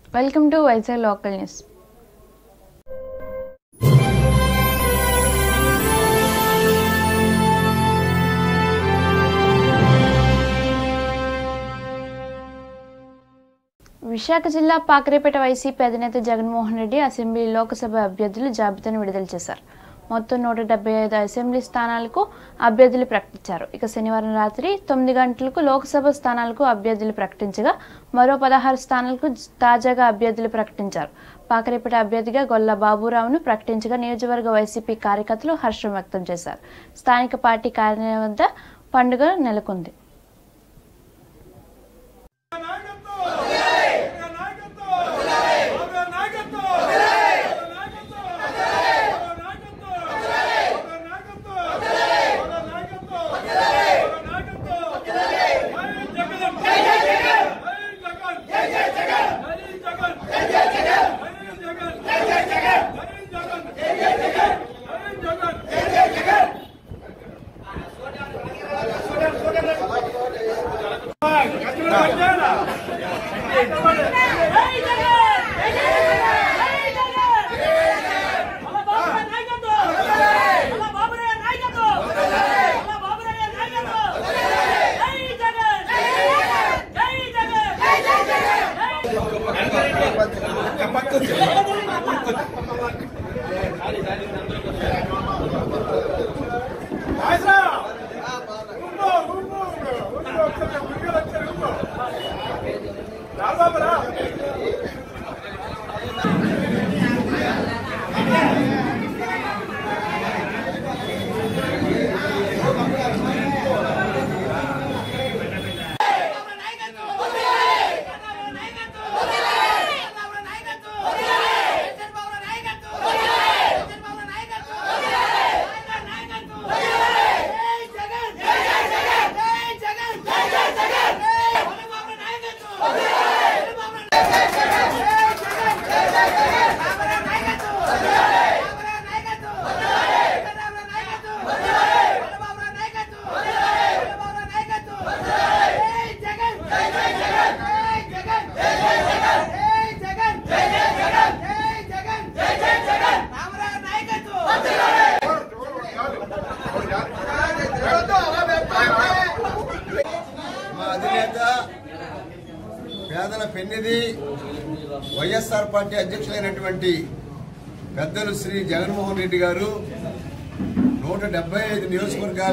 welcome to Vizag local news Visakha జిల్లా Pakarepeta YCP అధినేత Jaganmohan Reddy assembly Lok Sabha అభ్యర్థుల జాబితాను విడుదల చేశారు మొత్తం నూట డెబ్బై ఐదు అసెంబ్లీ స్థానాలకు అభ్యర్థులు ప్రకటించారు ఇక శనివారం రాత్రి తొమ్మిది గంటలకు లోక్సభ స్థానాలకు అభ్యర్థులు ప్రకటించగా మరో పదహారు స్థానాలకు తాజాగా అభ్యర్థులు ప్రకటించారు పాకరేపేట అభ్యర్థిగా గొల్ల బాబురావును ప్రకటించగా నియోజకవర్గ వైసీపీ కార్యకర్తలు హర్షం వ్యక్తం చేశారు స్థానిక పార్టీ కార్యాలయం వద్ద పండుగ నెలకొంది మా అధినేత పేదల పెన్నిధి వైఎస్ఆర్ పార్టీ అధ్యక్షులైనటువంటి పెద్దలు శ్రీ జగన్మోహన్ రెడ్డి గారు నూట డెబ్బై ఐదు నియోజకవర్గాల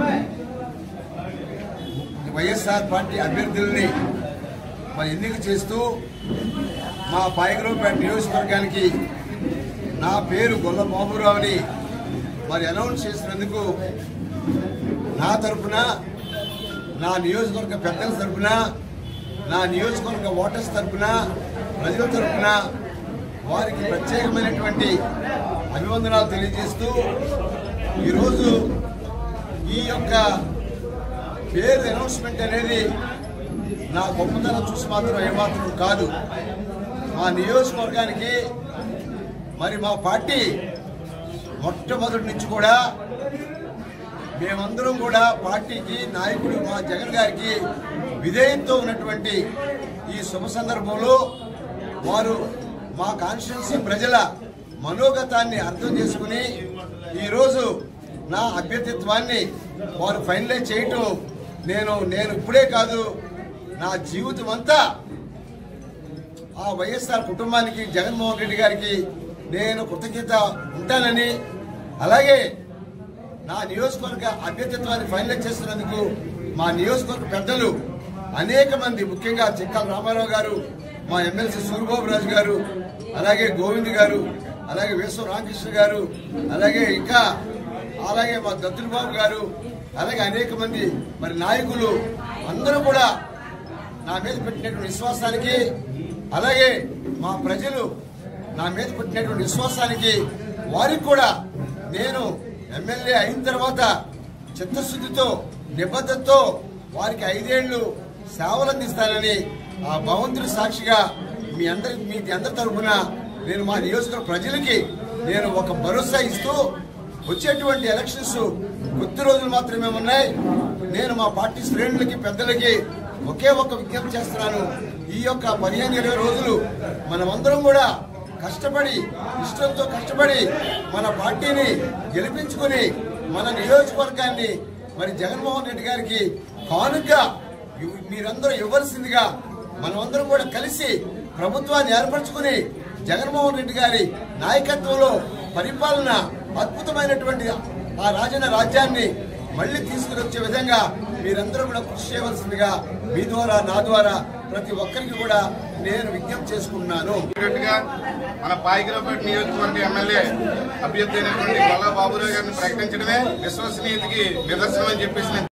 వైఎస్ఆర్ పార్టీ అభ్యర్థుల్ని మరి ఎన్నిక చేస్తూ మా పాయకరావుపేట నియోజకవర్గానికి నా పేరు గొల్ల బాబురావుని మరి అనౌన్స్ చేసినందుకు నా తరఫున నా నియోజకవర్గ పెద్దల తరఫున నా నియోజకవర్గ ఓటర్స్ తరఫున ప్రజల తరఫున వారికి ప్రత్యేకమైనటువంటి అభివందనాలు తెలియజేస్తూ ఈరోజు ఈ యొక్క పేరు అనౌన్స్మెంట్ అనేది నా గొప్పతనం చూసి మాత్రం ఏమాత్రం కాదు మా నియోజకవర్గానికి మరి మా పార్టీ మొట్టమొదటి నుంచి కూడా మేమందరం కూడా పార్టీకి నాయకుడు మా జగన్ గారికి విధేయంతో ఉన్నటువంటి ఈ శుభ సందర్భంలో వారు మా కాన్స్టిట్యున్సీ ప్రజల మనోగతాన్ని అర్థం చేసుకుని ఈరోజు నా అభ్యర్థిత్వాన్ని వారు ఫైనలైజ్ చేయటం నేను నేను ఇప్పుడే కాదు నా జీవితం అంతా ఆ వైఎస్ఆర్ కుటుంబానికి జగన్మోహన్ రెడ్డి గారికి నేను కృతజ్ఞత ఉంటానని అలాగే నా నియోజకవర్గ అభ్యర్థిత్వాన్ని ఫైనలైజ్ చేస్తున్నందుకు మా నియోజకవర్గ పెద్దలు అనేక మంది ముఖ్యంగా చిక్కాల రామారావు గారు మా ఎమ్మెల్సీ సూరిబాబు రాజు గారు అలాగే గోవింద్ గారు అలాగే వేశ్వ రామకృష్ణ గారు అలాగే ఇంకా అలాగే మా దత్తుల బాబు గారు అలాగే అనేక మంది మరి నాయకులు అందరూ కూడా నా మీద పెట్టినటువంటి విశ్వాసానికి అలాగే మా ప్రజలు నా మీద పెట్టినటువంటి విశ్వాసానికి వారికి కూడా నేను ఎమ్మెల్యే అయిన తర్వాత చిత్తశుద్ధితో నిబద్ధతతో వారికి ఐదేళ్లు సేవలు అందిస్తానని ఆ భగవంతుడి సాక్షిగా మీ అందరి మీ అందరి తరఫున నేను మా నియోజకవర్గ ప్రజలకి నేను ఒక భరోసా ఇస్తూ వచ్చేటువంటి ఎలక్షన్స్ కొద్ది రోజులు మాత్రమే ఉన్నాయి నేను మా పార్టీ శ్రేణులకి పెద్దలకి ఒకే ఒక్క విజ్ఞప్తి చేస్తున్నాను ఈ యొక్క పదిహేను ఇరవై రోజులు మనమందరం కూడా కష్టపడి ఇష్టంతో కష్టపడి మన పార్టీని గెలిపించుకుని మన నియోజకవర్గాన్ని మరి జగన్మోహన్ రెడ్డి గారికి కానుక ఇవ్- మీరందరూ ఇవ్వాల్సిందిగా మనమందరం కూడా కలిసి ప్రభుత్వాన్ని ఏర్పరచుకుని జగన్మోహన్ రెడ్డి గారి నాయకత్వంలో పరిపాలన అద్భుతమైనటువంటి ఆ రాజన్న రాజ్యాన్ని మళ్ళీ తీసుకుని వచ్చే విధంగా మీరందరూ కూడా కృషి చేయవలసిందిగా మీ ద్వారా నా ద్వారా ప్రతి ఒక్కరికి కూడా నేను విజ్ఞప్తి చేసుకుంటున్నాను చెప్పినట్టుగా మన పాయికరావుపేట నియోజకవర్గ ఎమ్మెల్యే అభ్యర్థి అయినటువంటి గొల్ల బాబురావు గారిని ప్రకటించడమే విశ్వసనీయతకి నిదర్శనం అని చెప్పేసి నేను